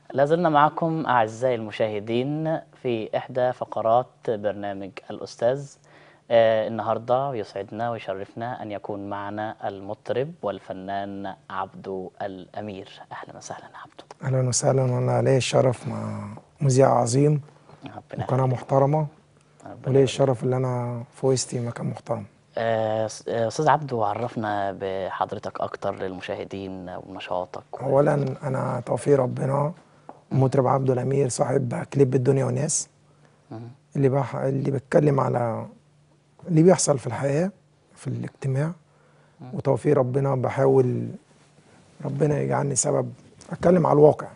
لازلنا معكم أعزائي المشاهدين في إحدى فقرات برنامج الأستاذ آه النهاردة يسعدنا ويشرفنا أن يكون معنا المطرب والفنان عبدو الأمير أهلا وسهلا عبدو اهلا وسهلا وانا ليا الشرف مع مذيع عظيم ربنا وقناه محترمه ربنا وليا الشرف اللي انا في وسطي مكان محترم آه، س- آه، أستاذ عبدو عرفنا بحضرتك أكتر للمشاهدين ونشاطك اولا انا توفيق ربنا مطرب عبد الامير صاحب كليب الدنيا والناس اللي بح... اللي بيتكلم على اللي بيحصل في الحياه في الاجتماع وتوفيق ربنا بحاول ربنا يجعلني سبب اتكلم على الواقع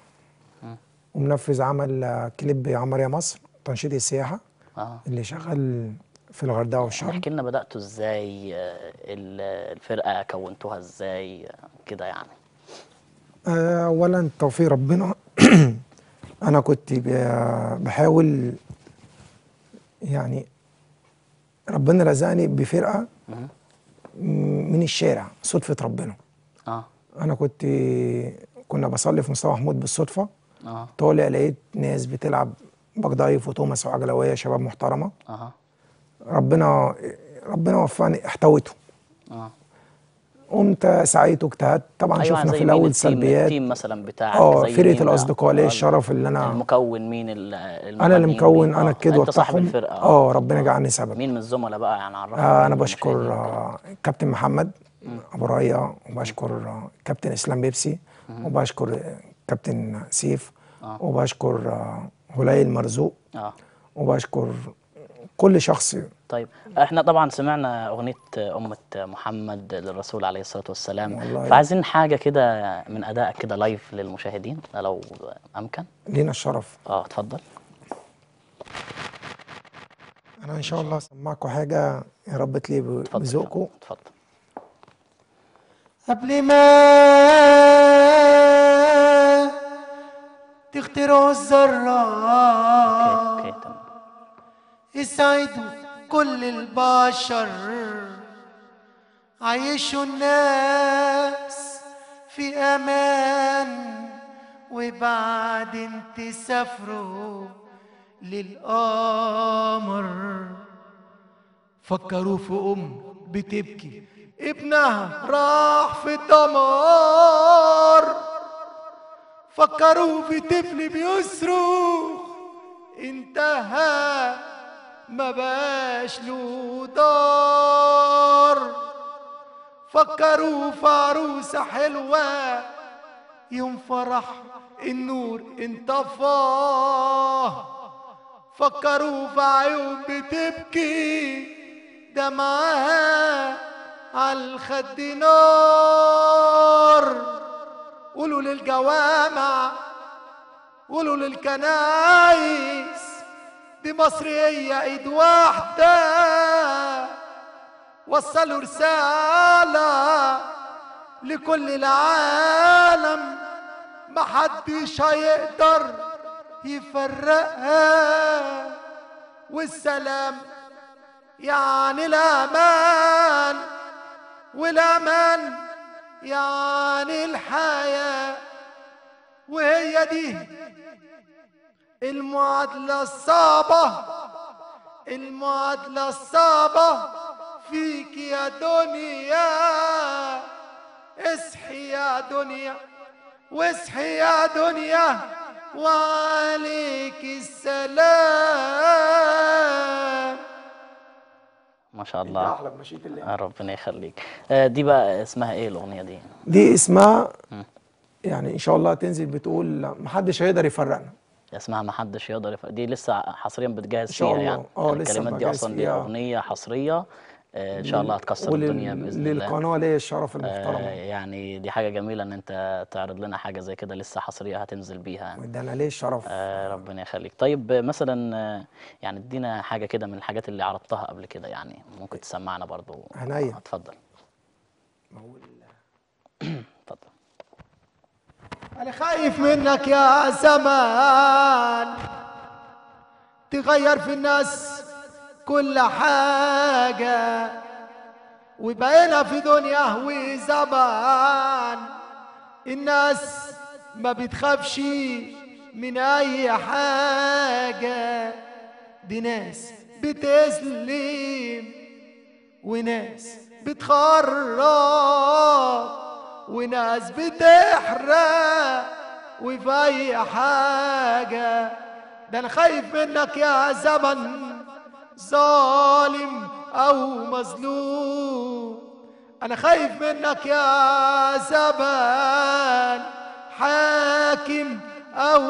ومنفذ عمل آه، كليب عمر يا مصر تنشيط السياحه آه. اللي شغال في الغردقه والشرم احكي لنا بدأتوا ازاي آه، ال- الفرقة كونتوها ازاي آه، كده يعني آه، اولا توفيق ربنا انا كنت ب- بحاول يعني ربنا رزقني بفرقه مهم. م- من الشارع صدفه ربنا اه انا كنت كنا بصلي في مصطفى محمود بالصدفه اه طالع لقيت ناس بتلعب بجدايف وتوماس وعجلويه شباب محترمه اه ربنا ربنا وفقني احتويته اه قمت سعيت واجتهدت طبعا ايوه شفنا زي في مين الاول التيم سلبيات التيم مثلا بتاعك اه زي فرقه مين؟ الاصدقاء ليا آه، الشرف اللي انا المكون مين ال- انا اللي المغنيين مكون مين؟ انا آه، الكدوه انت صاحب بتاعهم الفرقة اه ربنا جعلني سبب مين من الزملاء بقى يعني عرفنا آه مين انا من بشكر المشاهير وكده. آه كابتن محمد ابو رايه وبشكر آه كابتن اسلام بيبسي وبشكر آه كابتن سيف وبشكر آه هليل مرزوق اه وبشكر كل شخص طيب احنا طبعا سمعنا اغنيه امه محمد للرسول عليه الصلاه والسلام والله. فعايزين حاجه كده من ادائك كده لايف للمشاهدين ده لو امكن لينا الشرف اه اتفضل انا ان شاء الله اسمعكم حاجه يا رب تليق ب- اتفضل بذوقكم اتفضل قبل ما تخترعوا الذرة اوكي اوكي تمام يسعدوا كل البشر عيشوا الناس في امان وبعدين تسافروا للقمر فكروا في ام بتبكي ابنها راح في الدمار فكروا في طفل بيصرخ انتهى ما باش له دار فكروا في عروسة حلوة يوم فرح النور انطفاه فكروا في عيون بتبكي دمعها عالخد نار قولوا للجوامع قولوا للكنايس دي مصر هي ايد واحدة وصلوا رسالة لكل العالم محدش هيقدر يفرقها والسلام يعني الامان والامان يعني الحياه وهي دي المعادلة الصعبة المعادلة الصعبة فيك يا دنيا اصحي يا دنيا واصحي يا دنيا وعليك السلام ما شاء الله احلى بمشيئه الله آه ربنا يخليك آه دي بقى اسمها ايه الاغنيه دي دي اسمها يعني ان شاء الله تنزل بتقول محدش هيقدر يفرقنا اسمها ما حدش يقدر يف... دي لسه حصريا بتجهز إن شاء فيها الله. يعني آه، يعني لسه الكلمات دي بجهز اصلا دي فيها. اغنيه حصريه آه ان شاء الله هتكسر الدنيا باذن الله للقناه ليا الشرف آه المحترم يعني دي حاجه جميله ان انت تعرض لنا حاجه زي كده لسه حصريه هتنزل بيها يعني. ده انا ليا الشرف آه ربنا يخليك طيب آه، مثلا آه، يعني ادينا حاجه كده من الحاجات اللي عرضتها قبل كده يعني ممكن تسمعنا برضو عينيا. آه، اتفضل اتفضل انا خايف منك يا زمان تغير في الناس كل حاجة وبقينا في دنيا وزمان الناس ما بتخافش من اي حاجة دي ناس بتسلم وناس بتخرب وناس بتحرق وفي اي حاجة ده انا خايف منك يا زمن ظالم او مظلوم انا خايف منك يا زمان حاكم او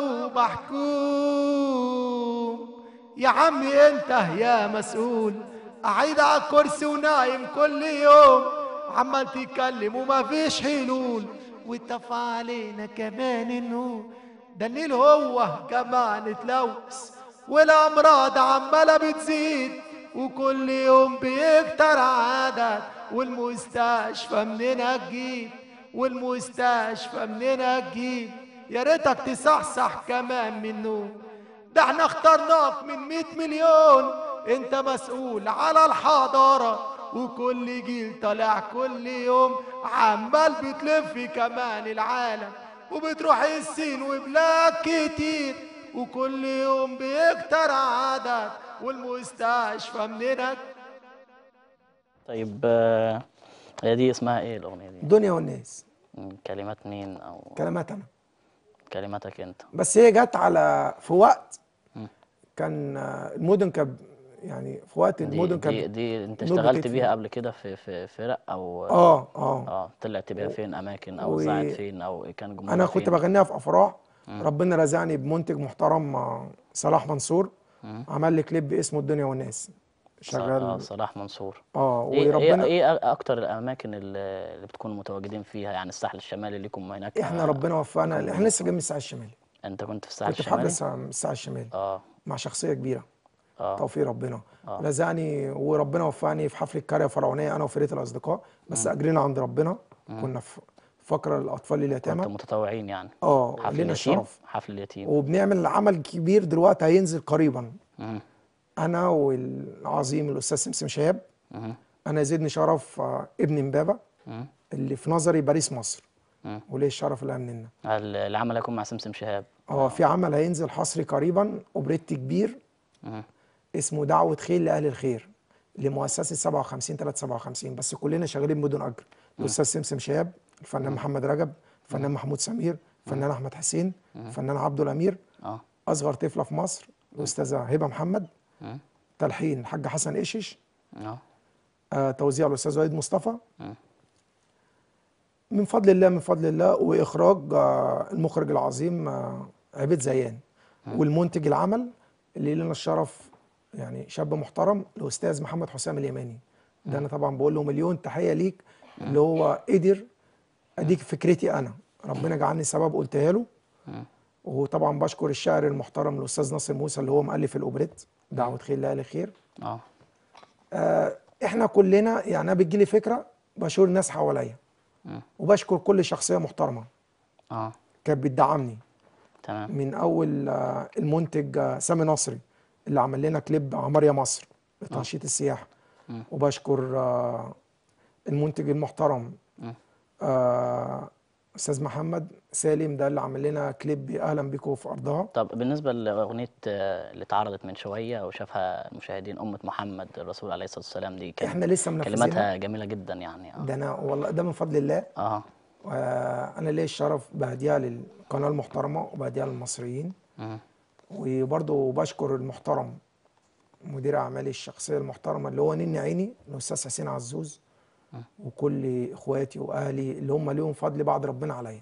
محكوم يا عمي انت يا مسؤول قاعد على الكرسي ونايم كل يوم عمال تتكلم وما فيش حلول واتفق علينا كمان النور ده النيل هو كمان اتلوث والامراض عماله بتزيد وكل يوم بيكتر عدد والمستشفى مننا تجيب والمستشفى مننا تجيب يا ريتك تصحصح كمان من النوم ده احنا اخترناك من 100 مليون انت مسؤول على الحضارة وكل جيل طالع كل يوم عمال بتلف كمان العالم وبتروح الصين وبلاد كتير وكل يوم بيكتر عدد والمستشفى مننا طيب آه، هي دي اسمها ايه الاغنيه دي الدنيا والناس مم، كلمات مين او كلمات انا كلماتك انت بس هي جت على في وقت مم. كان آه، المدن كانت يعني في وقت دي المدن دي, كانت دي انت نور اشتغلت بتدفي. بيها قبل كده في في فرق او اه اه اه طلعت بيها فين اماكن او و- ساعد فين او كان جمهور انا كنت فين بغنيها في افراح ربنا رزقني بمنتج محترم آه، صلاح منصور مم. عمل لي كليب اسمه الدنيا والناس ص- اه شغال صلاح منصور اه ايه ايه وربنا ايه اكتر الاماكن اللي اللي بتكونوا متواجدين فيها يعني الساحل الشمالي ليكم هناك احنا آه، ربنا وفقنا كم- احنا لسه جايين من الساحل الشمالي انت كنت في الساحل كنت في حفله الشمالي الساحل- من الساحل الشمالي اه مع شخصيه كبيره اه توفيق ربنا آه. رزقني وربنا وفقني في حفله قريه فرعونيه انا وفرقه الاصدقاء بس اجرينا عند ربنا كنا في فقره للاطفال كنتوا اليتامى متطوعين يعني اه حفل لنا اليتيم الشرف حفل اليتيم وبنعمل عمل كبير دلوقتي هينزل قريبا مم. انا والعظيم الاستاذ سمسم شهاب مم. انا يزيدني شرف آه، ابن امبابه مم. اللي في نظري باريس مصر مم. وليه الشرف اللي مننا ال- العمل هيكون مع سمسم شهاب اه في عمل هينزل حصري قريبا اوبريت كبير مم. اسمه دعوة خير لأهل الخير لمؤسسة 57 357 بس كلنا شغالين بدون أجر الأستاذ سمسم شهاب الفنان محمد رجب الفنان محمود سمير الفنان أحمد حسين الفنان عبد الأمير اه أصغر طفلة في مصر الأستاذة هبة محمد مم. تلحين الحاج حسن إيشش اه آه توزيع الأستاذ وليد مصطفى مم. من فضل الله من فضل الله وإخراج آه المخرج العظيم آه عبيد زيان والمنتج العمل اللي لنا الشرف يعني شاب محترم الأستاذ محمد حسام اليماني ده أنا طبعا بقول له مليون تحية ليك اللي هو قدر أديك فكرتي أنا ربنا جعلني سبب قلتها له مم. وطبعا بشكر الشاعر المحترم الأستاذ ناصر موسى اللي هو مؤلف الأوبريت دعوة خير لأهل خير اه آه احنا كلنا يعني انا بتجيلي فكره بشكر الناس حواليا مم. وبشكر كل شخصيه محترمه اه كانت بتدعمني تمام من اول آه المنتج آه سامي نصري اللي عمل لنا كليب عمار يا مصر لتنشيط السياحه مم. وبشكر آه المنتج المحترم مم. آه استاذ محمد سالم ده اللي عمل لنا كليب اهلا بيكم في ارضها طب بالنسبة لأغنية آه، اللي اتعرضت من شوية وشافها المشاهدين أمة محمد الرسول عليه الصلاة والسلام دي كانت احنا لسه منفذينها كلماتها جميلة جدا يعني اه ده انا والله ده من فضل الله اه وانا ليا الشرف بهديها للقناه المحترمه وبهديها للمصريين مم. وبرضه بشكر المحترم مدير اعمالي الشخصيه المحترمه اللي هو نني عيني الاستاذ حسين عزوز وكل اخواتي واهلي اللي هم ليهم فضل بعد ربنا عليا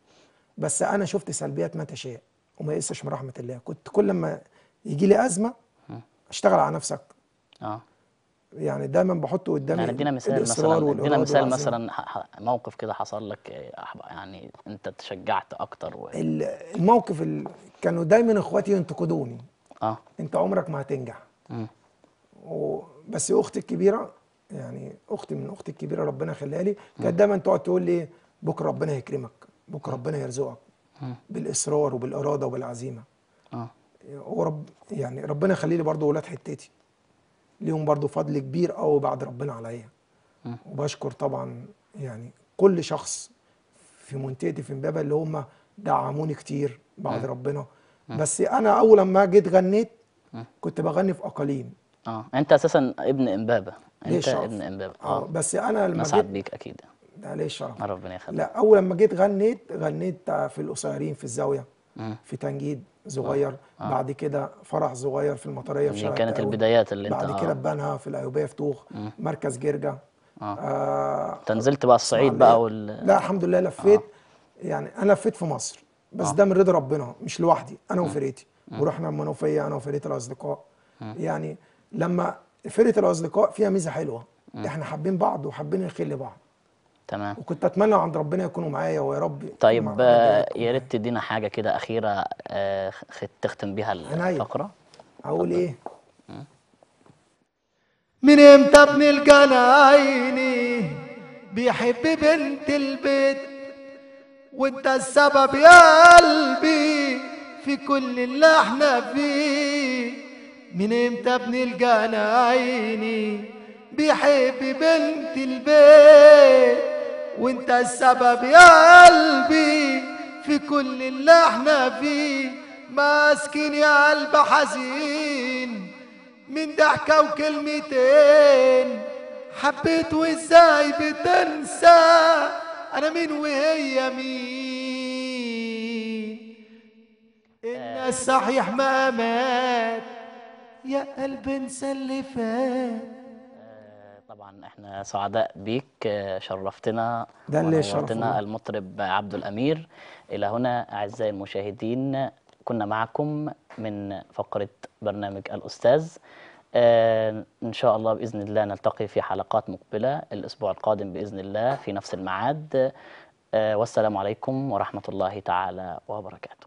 بس انا شفت سلبيات ما تشاء وما يقسش من رحمه الله كنت كل ما يجي لي ازمه اشتغل على نفسك اه يعني دايما بحط قدامي يعني ادينا مثال الإصرار مثلا ادينا والإرادة مثال والعزيمة. مثلا ح- ح- موقف كده حصل لك آه، أحب- يعني انت تشجعت اكتر و... ال- الموقف ال... كانوا دايما اخواتي ينتقدوني اه انت عمرك ما هتنجح مم. و... بس اختي الكبيره يعني اختي من اختي الكبيره ربنا يخليها لي كانت دايما تقعد تقول لي بكره ربنا يكرمك بكره ربنا يرزقك مم. بالاصرار وبالاراده وبالعزيمه اه ورب يعني ربنا يخلي لي برضه ولاد حتتي ليهم برضه فضل كبير قوي بعد ربنا عليا مم. وبشكر طبعا يعني كل شخص في منطقتي في امبابه اللي هم دعموني كتير بعد ربنا بس انا اول لما جيت غنيت كنت بغني في اقاليم اه انت اساسا ابن امبابه ليه انت شرف. ابن امبابه اه اه بس انا لما نسعد جيت بيك اكيد ده ليه شرف آه، ربنا يخليك لا اول لما جيت غنيت غنيت في القصيرين في الزاويه مم. في تنجيد صغير بعد كده فرح صغير في المطريه في دي شارع كانت التقاوي. البدايات اللي انت بعد كده آه. بنها في الايوبيه في طوخ مركز جرجا آه. آه انت نزلت بقى الصعيد بقى وال لا الحمد لله لفيت يعني انا لفيت في مصر بس ده من رضا ربنا مش لوحدي انا وفرقتي ورحنا المنوفيه انا وفرقه الاصدقاء يعني لما فرقه الاصدقاء فيها ميزه حلوه احنا حابين بعض وحابين الخير لبعض تمام وكنت اتمنى عند ربنا يكونوا معايا ويا رب طيب مع- آه، يا ريت تدينا حاجه كده اخيره آه، خ- تختم بيها عينيا. الفقره اقول ايه من امتى ابن الجنايني بيحب بنت البيت وانت السبب يا قلبي في كل اللي احنا فيه من امتى ابن الجنايني بيحب بنت البيت وانت السبب يا قلبي في كل اللي احنا فيه ماسكين يا قلب حزين من ضحكة وكلمتين حبيت وازاي بتنسى انا مين وهي مين الناس صحيح ما مات يا قلبي انسى اللي فات آه، طبعا احنا سعداء بيك آه، شرفتنا ده اللي شرف ونورتنا والله. المطرب عبد الامير الى هنا اعزائي المشاهدين كنا معكم من فقره برنامج الاستاذ آه، ان شاء الله باذن الله نلتقي في حلقات مقبله الاسبوع القادم باذن الله في نفس الميعاد آه، والسلام عليكم ورحمه الله تعالى وبركاته